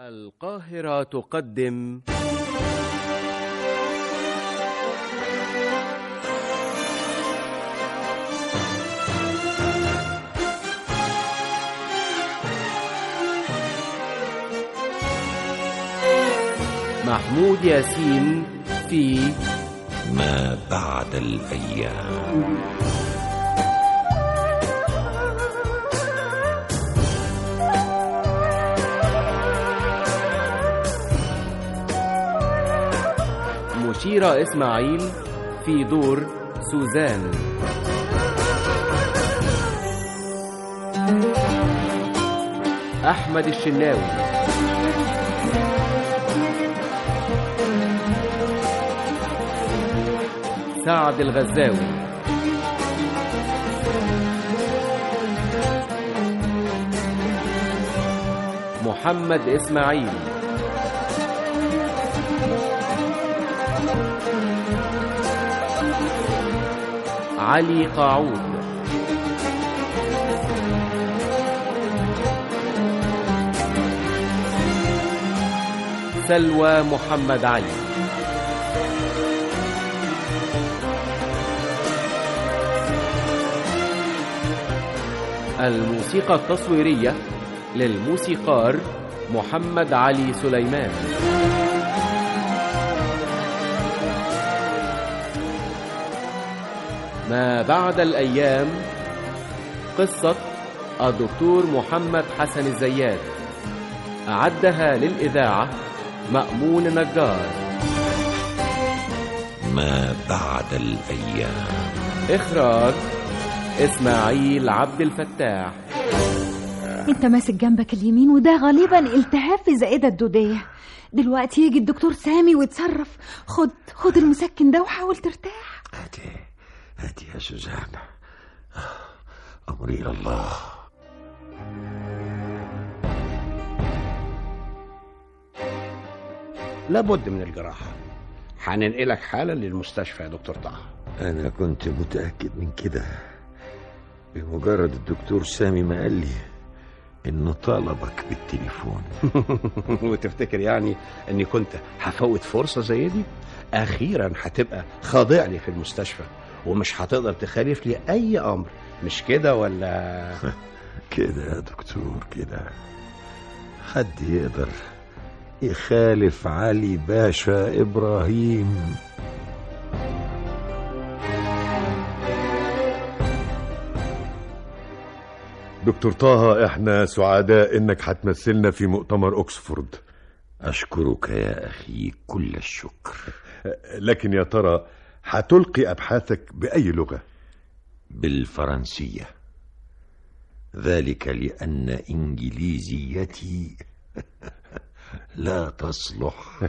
القاهرة تقدم محمود ياسين في ما بعد الأيام مشيرة إسماعيل في دور سوزان أحمد الشناوي سعد الغزاوي محمد إسماعيل علي قاعود سلوى محمد علي الموسيقى التصويرية للموسيقار محمد علي سليمان ما بعد الأيام قصة الدكتور محمد حسن الزيات أعدها للإذاعة مأمون نجار ما بعد الأيام إخراج إسماعيل عبد الفتاح انت ماسك جنبك اليمين وده غالبا التهاب في زائدة الدودية دلوقتي يجي الدكتور سامي ويتصرف خد خد المسكن ده وحاول ترتاح هاتي هاتي يا سوزان أمري إلى الله لابد من الجراحة هننقلك حالا للمستشفى يا دكتور طه أنا كنت متأكد من كده بمجرد الدكتور سامي ما قال لي إنه طلبك بالتليفون وتفتكر يعني اني كنت هفوت فرصة زي دي اخيرا هتبقى خاضع لي في المستشفى ومش هتقدر تخالف لي اي امر مش كده ولا كده يا دكتور كده حد يقدر يخالف علي باشا إبراهيم دكتور طه احنا سعداء انك هتمثلنا في مؤتمر اوكسفورد أشكرك يا أخي كل الشكر لكن يا ترى هتلقي ابحاثك باي لغه بالفرنسية ذلك لأن إنجليزيتي لا تصلح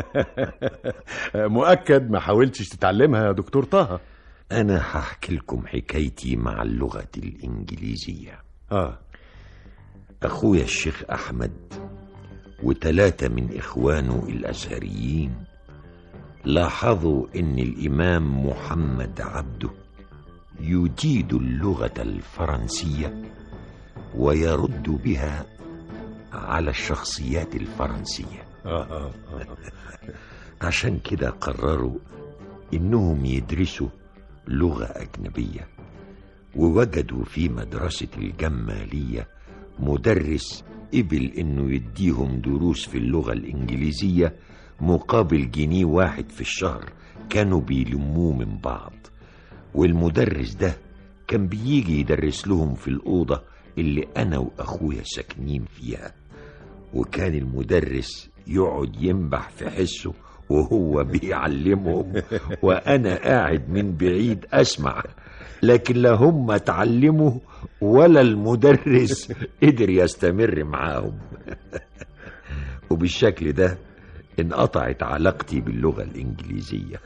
مؤكد ما حاولتش تتعلمها يا دكتور طه أنا هحكي لكم حكايتي مع اللغة الإنجليزية اه أخويا الشيخ أحمد وتلاتة من إخوانه الأزهريين لاحظوا إن الإمام محمد عبده يجيد اللغة الفرنسية ويرد بها على الشخصيات الفرنسية آه، آه، آه. عشان كده قرروا إنهم يدرسوا لغة أجنبية ووجدوا في مدرسة الجمالية مدرس قبل إنه يديهم دروس في اللغة الإنجليزية مقابل جنيه واحد في الشهر كانوا بيلموه من بعض والمدرس ده كان بيجي يدرس لهم في الأوضة اللي أنا وأخويا ساكنين فيها وكان المدرس يقعد ينبح في حسه وهو بيعلمهم وأنا قاعد من بعيد أسمع لكن لا هم اتعلموا ولا المدرس قدر يستمر معاهم وبالشكل ده انقطعت علاقتي باللغة الإنجليزية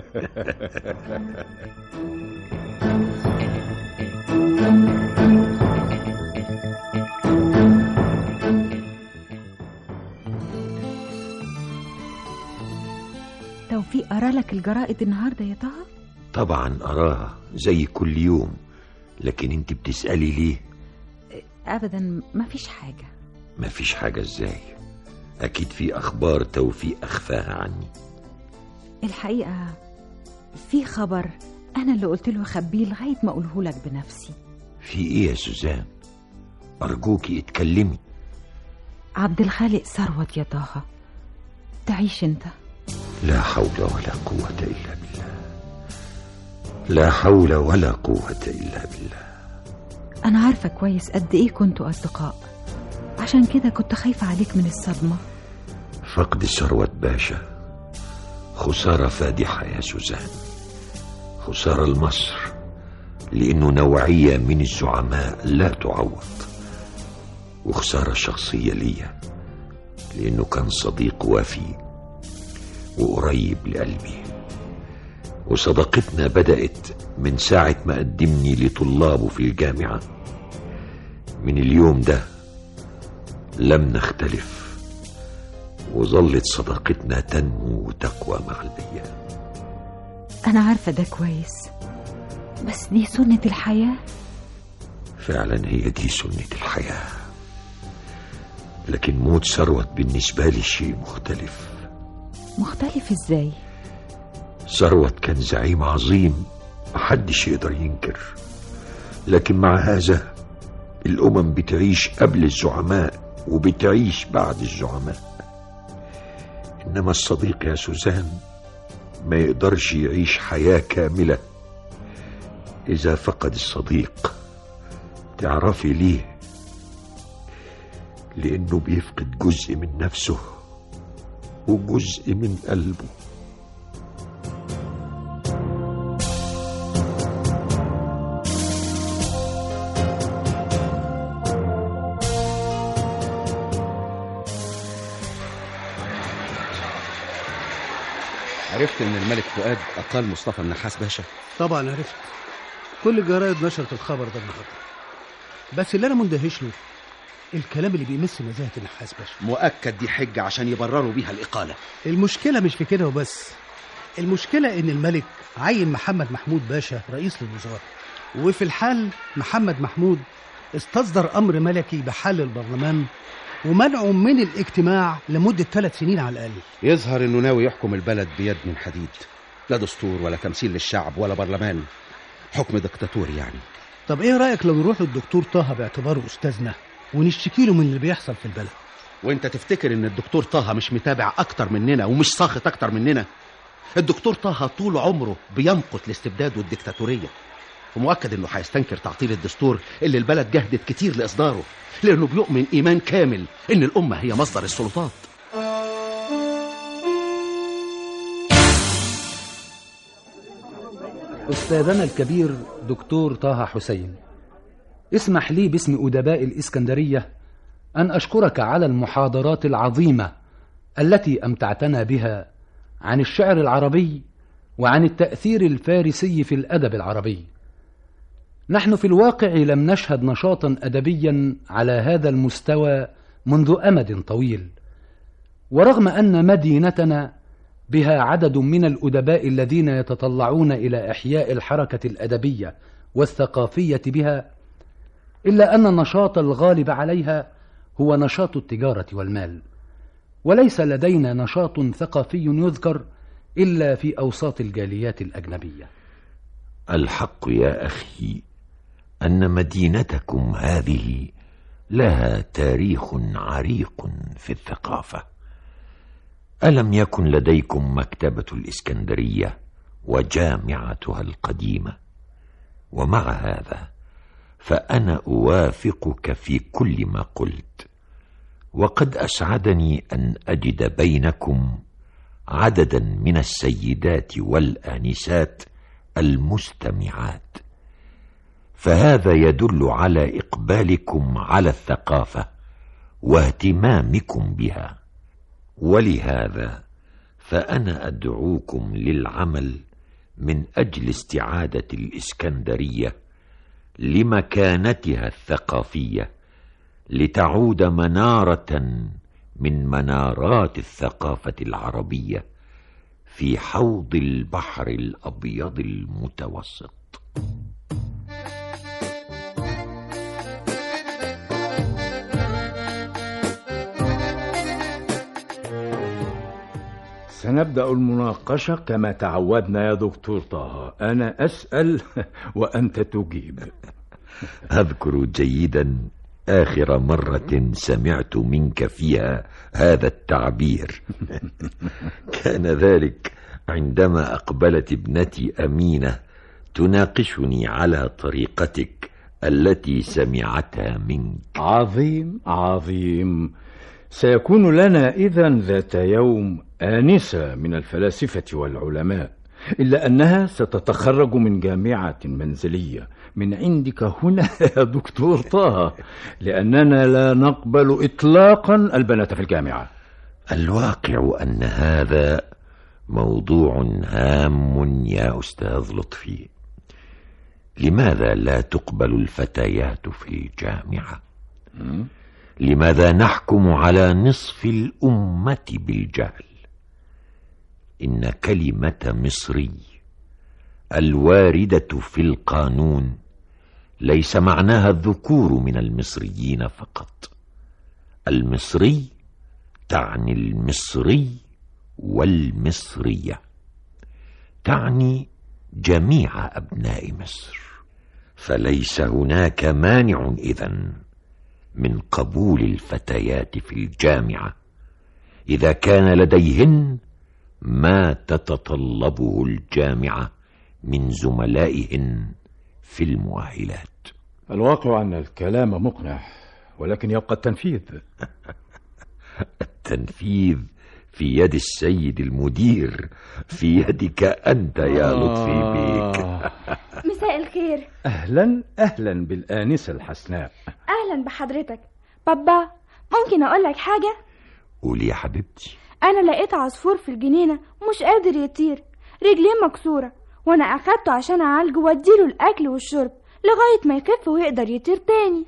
توفيق قرا لك الجرائد النهارده يا طه طبعا أراها زي كل يوم لكن انت بتسألي ليه ابدا ما فيش حاجه مفيش حاجة ازاي أكيد في أخبار توفيق أخفاها عني الحقيقة في خبر أنا اللي قلت له أخبيه لغاية ما أقوله لك بنفسي في إيه يا سوزان أرجوكي اتكلمي عبد الخالق ثروت يا طه تعيش أنت لا حول ولا قوة إلا بالله لا حول ولا قوة إلا بالله أنا عارفة كويس قد إيه كنتوا أصدقاء عشان كده كنت خايفة عليك من الصدمة فقد ثروة باشا خسارة فادحة يا سوزان خسارة لمصر لأنه نوعية من الزعماء لا تعوض وخسارة شخصية ليا لأنه كان صديق وافي وقريب لقلبي وصداقتنا بدأت من ساعة ما قدمني لطلابه في الجامعة من اليوم ده لم نختلف وظلت صداقتنا تنمو وتقوى مع الأيام أنا عارفة ده كويس بس دي سنة الحياة فعلا هي دي سنة الحياة لكن موت ثروت بالنسبة لي شيء مختلف مختلف إزاي ثروت كان زعيم عظيم محدش يقدر ينكر لكن مع هذا الأمم بتعيش قبل الزعماء وبتعيش بعد الزعماء إنما الصديق يا سوزان ما يقدرش يعيش حياة كاملة إذا فقد الصديق تعرفي ليه لأنه بيفقد جزء من نفسه وجزء من قلبه عرفت ان الملك فؤاد اقال مصطفى النحاس باشا طبعا عرفت كل الجرايد نشرت الخبر ده النهارده بس اللي انا مندهش له الكلام اللي بيمس نزاهه النحاس باشا مؤكد دي حجه عشان يبرروا بيها الاقاله المشكله مش في كده وبس المشكله ان الملك عين محمد محمود باشا رئيس للوزراء وفي الحال محمد محمود استصدر امر ملكي بحل البرلمان ومنعه من الاجتماع لمده ثلاث سنين على الاقل يظهر انه ناوي يحكم البلد بيد من حديد لا دستور ولا تمثيل للشعب ولا برلمان حكم دكتاتوري يعني طب ايه رايك لو نروح للدكتور طه باعتباره استاذنا ونشتكي له من اللي بيحصل في البلد وانت تفتكر ان الدكتور طه مش متابع اكتر مننا ومش ساخط اكتر مننا الدكتور طه طول عمره بيمقت الاستبداد والديكتاتوريه ومؤكد انه هيستنكر تعطيل الدستور اللي البلد جهدت كتير لاصداره لانه بيؤمن ايمان كامل ان الامه هي مصدر السلطات أستاذنا الكبير دكتور طه حسين اسمح لي باسم أدباء الإسكندرية أن أشكرك على المحاضرات العظيمة التي أمتعتنا بها عن الشعر العربي وعن التأثير الفارسي في الأدب العربي نحن في الواقع لم نشهد نشاطا أدبيا على هذا المستوى منذ أمد طويل ورغم أن مدينتنا بها عدد من الأدباء الذين يتطلعون إلى إحياء الحركة الأدبية والثقافية بها إلا أن النشاط الغالب عليها هو نشاط التجارة والمال وليس لدينا نشاط ثقافي يذكر إلا في أوساط الجاليات الأجنبية الحق يا أخي أن مدينتكم هذه لها تاريخ عريق في الثقافة ألم يكن لديكم مكتبة الإسكندرية وجامعتها القديمة ومع هذا فأنا أوافقك في كل ما قلت وقد أسعدني أن أجد بينكم عددا من السيدات والآنسات المستمعات فهذا يدل على إقبالكم على الثقافة واهتمامكم بها ولهذا فأنا أدعوكم للعمل من أجل استعادة الإسكندرية لمكانتها الثقافية لتعود منارة من منارات الثقافة العربية في حوض البحر الأبيض المتوسط سنبدأ المناقشة كما تعودنا يا دكتور طه أنا أسأل وأنت تجيب أذكر جيدا آخر مرة سمعت منك فيها هذا التعبير كان ذلك عندما أقبلت ابنتي أمينة تناقشني على طريقتك التي سمعتها منك عظيم عظيم سيكون لنا إذا ذات يوم آنسة من الفلاسفة والعلماء إلا أنها ستتخرج من جامعة منزلية من عندك هنا يا دكتور طه لأننا لا نقبل إطلاقا البنات في الجامعة الواقع أن هذا موضوع هام يا أستاذ لطفي لماذا لا تقبل الفتيات في الجامعة لماذا نحكم على نصف الأمة بالجهل إن كلمة مصري الواردة في القانون ليس معناها الذكور من المصريين فقط المصري تعني المصري والمصرية تعني جميع أبناء مصر فليس هناك مانع إذن من قبول الفتيات في الجامعة إذا كان لديهن ما تتطلبه الجامعة من زملائهن في المؤهلات الواقع أن الكلام مقنع ولكن يبقى التنفيذ التنفيذ في يد السيد المدير في يدك أنت يا لطفي بيك مساء الخير أهلا أهلا بالآنسة الحسناء أهلا بحضرتك بابا ممكن أقول لك حاجة قولي يا حبيبتي أنا لقيت عصفور في الجنينة مش قادر يطير رجليه مكسورة وأنا أخدته عشان أعالجه وأديله الأكل والشرب لغاية ما يخف ويقدر يطير تاني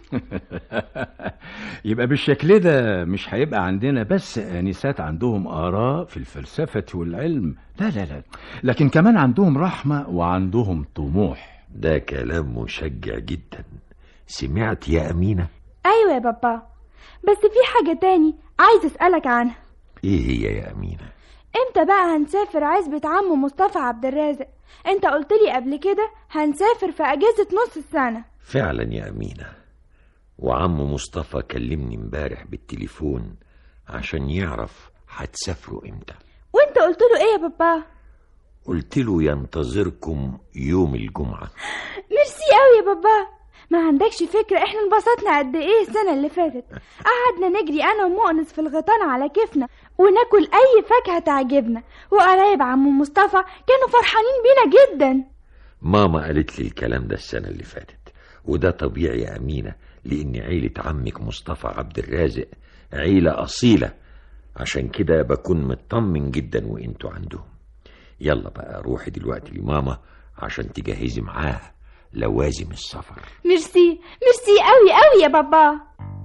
يبقى بالشكل ده مش هيبقى عندنا بس آنسات عندهم آراء في الفلسفة والعلم لا لا لا لكن كمان عندهم رحمة وعندهم طموح ده كلام مشجع جدا سمعت يا أمينة أيوة يا بابا بس في حاجة تاني عايز أسألك عنها إيه هي يا أمينة امتى بقى هنسافر عزبة عم مصطفى عبد الرازق انت قلت لي قبل كده هنسافر في اجازة نص السنة فعلا يا أمينة وعم مصطفى كلمني امبارح بالتليفون عشان يعرف هتسافروا امتى وانت قلت له ايه يا بابا قلت له ينتظركم يوم الجمعة ميرسي قوي يا بابا ما عندكش فكرة احنا انبسطنا قد ايه السنة اللي فاتت قعدنا نجري انا ومؤنس في الغيطان على كيفنا وناكل اي فاكهة تعجبنا وقرايب عم مصطفى كانوا فرحانين بينا جدا ماما قالت لي الكلام ده السنة اللي فاتت وده طبيعي يا أمينة لأن عيلة عمك مصطفى عبد الرازق عيلة أصيلة عشان كده بكون مطمن جدا وانتوا عندهم يلا بقى روحي دلوقتي لماما عشان تجهزي معاها لوازم السفر ميرسي ميرسي قوي قوي يا بابا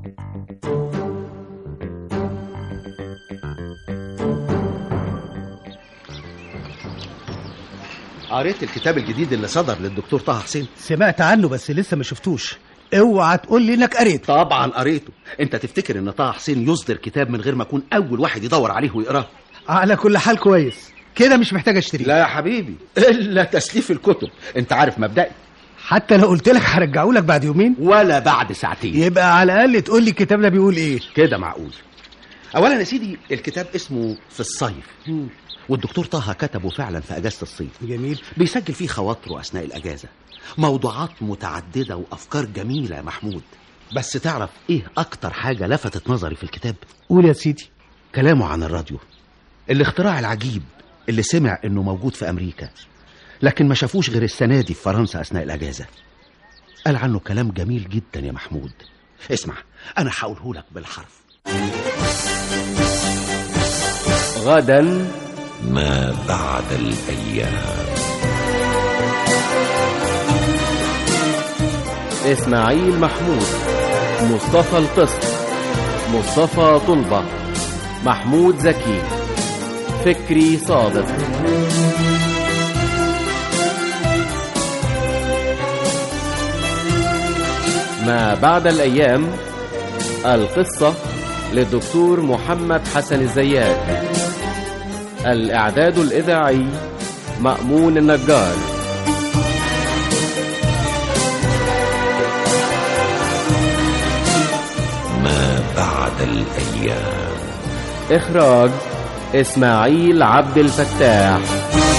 قريت الكتاب الجديد اللي صدر للدكتور طه حسين سمعت عنه بس لسه ما شفتوش اوعى تقول لي انك قريته طبعا قريته انت تفتكر ان طه حسين يصدر كتاب من غير ما اكون اول واحد يدور عليه ويقراه على كل حال كويس كده مش محتاج اشتريه لا يا حبيبي الا تسليف الكتب انت عارف مبدئي حتى لو قلت لك هرجعه لك بعد يومين ولا بعد ساعتين يبقى على الاقل تقول لي الكتاب ده بيقول ايه كده معقول اولا يا سيدي الكتاب اسمه في الصيف والدكتور طه كتبه فعلا في اجازه الصيف جميل بيسجل فيه خواطره اثناء الاجازه موضوعات متعدده وافكار جميله يا محمود بس تعرف ايه اكتر حاجه لفتت نظري في الكتاب قول يا سيدي كلامه عن الراديو الاختراع العجيب اللي سمع انه موجود في امريكا لكن ما شافوش غير السنه دي في فرنسا اثناء الاجازه قال عنه كلام جميل جدا يا محمود اسمع انا هقوله لك بالحرف غدا ما بعد الأيام إسماعيل محمود مصطفى القسط مصطفى طلبة محمود زكي فكري صادق ما بعد الأيام القصة للدكتور محمد حسن الزيات الإعداد الإذاعي مأمون النجار ما بعد الأيام إخراج إسماعيل عبد الفتاح